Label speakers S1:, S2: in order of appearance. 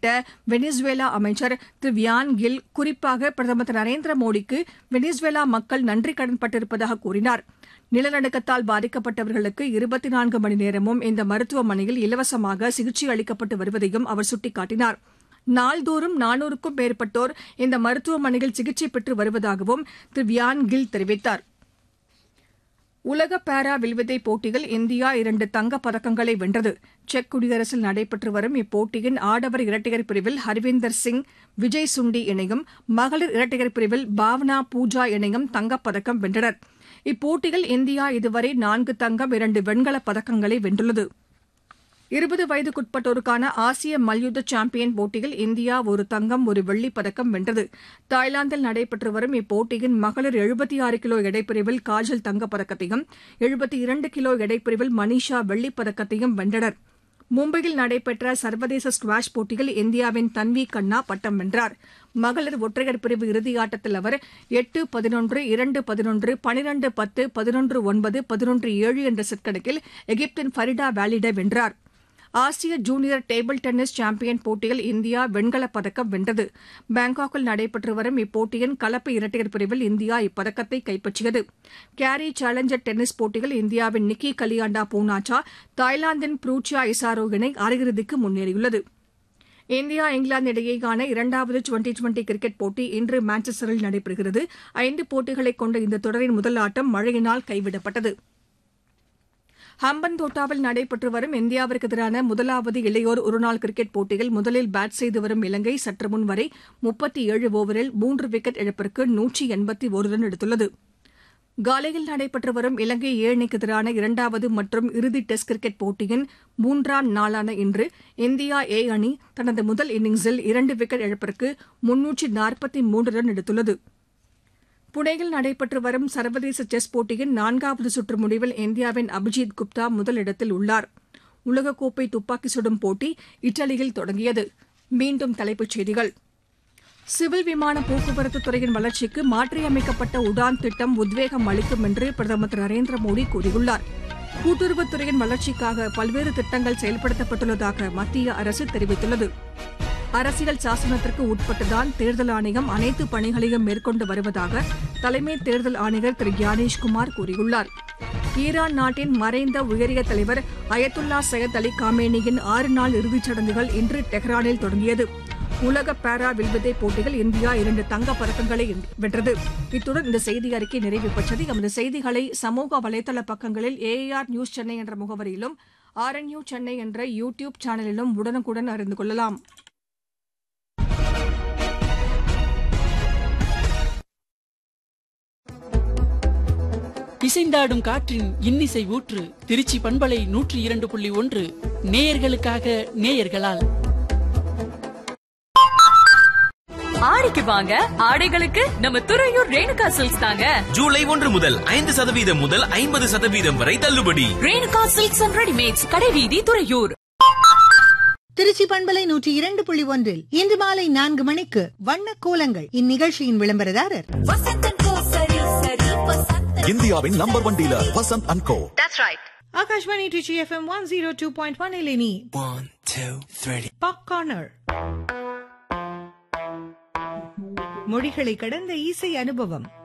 S1: வெளியிட்ட வெனிசுவேலா அமைச்சர் திரு வியான் கில் குறிப்பாக பிரதமர் திரு நரேந்திர மோடிக்கு வெனிசுவேலா மக்கள் நன்றி கடன்பட்டிருப்பதாக கூறினார் நிலநடுக்கத்தால் பாதிக்கப்பட்டவர்களுக்கு இருபத்தி நான்கு மணி நேரமும் இந்த மருத்துவமனையில் இலவசமாக சிகிச்சை அளிக்கப்பட்டு வருவதையும் அவர் சுட்டிக்காட்டினார் நாள்தோறும் நானூறுக்கும் மேற்பட்டோர் இந்த மருத்துவமனையில் சிகிச்சை பெற்று வருவதாகவும் திரு வியான் கில் தெரிவித்தார் உலக பாரா வில்வித்தை போட்டியில் இந்தியா இரண்டு தங்கப் பதக்கங்களை வென்றது செக் குடியரசில் நடைபெற்று வரும் இப்போட்டியின் ஆடவர் இரட்டையர் பிரிவில் ஹர்வீந்தர் சிங் விஜய் சுண்டி இணையும் மகளிர் இரட்டையர் பிரிவில் பாவனா பூஜா இணையும் தங்கப்பதக்கம் வென்றனர் இப்போட்டியில் இந்தியா இதுவரை நான்கு தங்கம் இரண்டு வெண்கலப் பதக்கங்களை வென்றுள்ளது இருபது வயதுக்குட்பட்டோருக்கான ஆசிய மல்யுத்த சாம்பியன் போட்டியில் இந்தியா ஒரு தங்கம் ஒரு வெள்ளிப் பதக்கம் வென்றது தாய்லாந்தில் நடைபெற்று வரும் இப்போட்டியின் மகளிர் எழுபத்தி ஆறு கிலோ எடைப்பிரிவில் காஜல் தங்கப் பதக்கத்தையும் எழுபத்தி இரண்டு கிலோ எடைப்பிரிவில் மனிஷா வெள்ளிப் பதக்கத்தையும் வென்றனர் மும்பையில் நடைபெற்ற சர்வதேச ஸ்குவாஷ் போட்டியில் இந்தியாவின் தன்வி கண்ணா பட்டம் வென்றார் மகளிர் ஒற்றையர் பிரிவு இறுதியாட்டத்தில் அவர் எட்டு பதினொன்று இரண்டு பதினொன்று பனிரண்டு பத்து பதினொன்று ஒன்பது பதினொன்று ஏழு என்ற செட் கணக்கில் எகிப்தின் ஃபரிடா வேலிடை வென்றார் ஆசிய ஜூனியர் டேபிள் டென்னிஸ் சாம்பியன் போட்டியில் இந்தியா வெண்கலப் பதக்கம் வென்றது பாங்காக்கில் நடைபெற்று வரும் இப்போட்டியின் கலப்பு இரட்டையர் பிரிவில் இந்தியா இப்பதக்கத்தை கைப்பற்றியது கேரி சேலஞ்சர் டென்னிஸ் போட்டியில் இந்தியாவின் நிக்கி கலியாண்டா பூனாச்சா தாய்லாந்தின் ப்ரூச்சியா இசாரோ இணை அரையிறுதிக்கு முன்னேறியுள்ளது இந்தியா இங்கிலாந்து இடையேயான இரண்டாவது டுவெண்டி டுவெண்டி கிரிக்கெட் போட்டி இன்று மான்செஸ்டரில் நடைபெறுகிறது ஐந்து போட்டிகளைக் கொண்ட இந்த தொடரின் முதல் ஆட்டம் மழையினால் கைவிடப்பட்டது ஹம்பன்தோட்டாவில் நடைபெற்று வரும் இந்தியாவிற்கு எதிரான முதலாவது இளையோர் ஒருநாள் கிரிக்கெட் போட்டியில் முதலில் பேட் செய்து வரும் இலங்கை சற்று முன் வரை முப்பத்தி ஏழு ஓவரில் மூன்று விக்கெட் இழப்பிற்கு நூற்றி எண்பத்தி ஒரு ரன் எடுத்துள்ளது காலையில் நடைபெற்று வரும் இலங்கை ஏ அணிக்கு எதிரான இரண்டாவது மற்றும் இறுதி டெஸ்ட் கிரிக்கெட் போட்டியின் மூன்றாம் நாளான இன்று இந்தியா ஏ அணி தனது முதல் இன்னிங்ஸில் இரண்டு விக்கெட் இழப்பிற்கு முன்னூற்றி நாற்பத்தி மூன்று ரன் எடுத்துள்ளது புனேயில் நடைபெற்று வரும் சர்வதேச செஸ் போட்டியின் நான்காவது சுற்று முடிவில் இந்தியாவின் அபிஜித் குப்தா முதலிடத்தில் உள்ளார் உலகக்கோப்பை துப்பாக்கி சுடும் போட்டி இத்தாலியில் தொடங்கியது மீண்டும் தலைப்புச் செய்திகள் சிவில் விமான போக்குவரத்து துறையின் வளர்ச்சிக்கு மாற்றியமைக்கப்பட்ட உடான் திட்டம் உத்வேகம் அளிக்கும் என்று பிரதமர் திரு நரேந்திர மோடி கூறியுள்ளார் கூட்டுறவுத்துறையின் வளர்ச்சிக்காக பல்வேறு திட்டங்கள் செயல்படுத்தப்பட்டுள்ளதாக மத்திய அரசு தெரிவித்துள்ளது அரசியல் சாசனத்திற்கு உட்பட்டுதான் தேர்தல் ஆணையம் அனைத்து பணிகளையும் மேற்கொண்டு வருவதாக தலைமை தேர்தல் ஆணையர் திரு கியானேஷ்குமார் கூறியுள்ளார் ஈரான் நாட்டின் மறைந்த உயரிய தலைவர் அயத்துல்லா சையத் அலி காமேனியின் ஆறு நாள் இறுதிச் சடங்குகள் இன்று டெஹ்ரானில் தொடங்கியது உலக பாரா வில்வித்தை போட்டியில் இந்தியா இரண்டு தங்கப் பதக்கங்களை வென்றது இத்துடன் இந்த செய்தி அறிக்கை நிறைவு பெற்றது எமது செய்திகளை சமூக வலைதள பக்கங்களில் ஏஆர் நியூஸ் சென்னை என்ற முகவரியிலும் ஆர்என்யூ சென்னை என்ற யூ டியூப் சேனலிலும் உடனுக்குடன் அறிந்து கொள்ளலாம்
S2: இசைந்தாடும் காற்றின் இன்னிசை ஊற்று திருச்சி பண்பலை நூற்றி இரண்டு புள்ளி ஒன்று நேயர்களுக்காக நேயர்களால்
S3: ஆடிக்கு வாங்க ஆடைகளுக்கு நம்ம துறையூர் ரேணுகா சில்க்ஸ் தாங்க
S4: ஜூலை ஒன்று முதல் ஐந்து சதவீதம் முதல் ஐம்பது சதவீதம் வரை தள்ளுபடி
S3: ரேணுகா சில்க்ஸ் அண்ட் ரெடிமேட்ஸ் கடைவீதி துறையூர்
S5: திருச்சி பண்பலை நூற்றி இரண்டு புள்ளி ஒன்றில் இன்று மாலை நான்கு மணிக்கு வண்ண கோலங்கள் இந்நிகழ்ச்சியின் விளம்பரதாரர்
S6: இந்தியாவின் number one dealer Vasanth and co
S5: Akashvani Trichy FM one zero two point one இலினி பாப் கார்னர் மொழிகளை கடந்த இசை அனுபவம்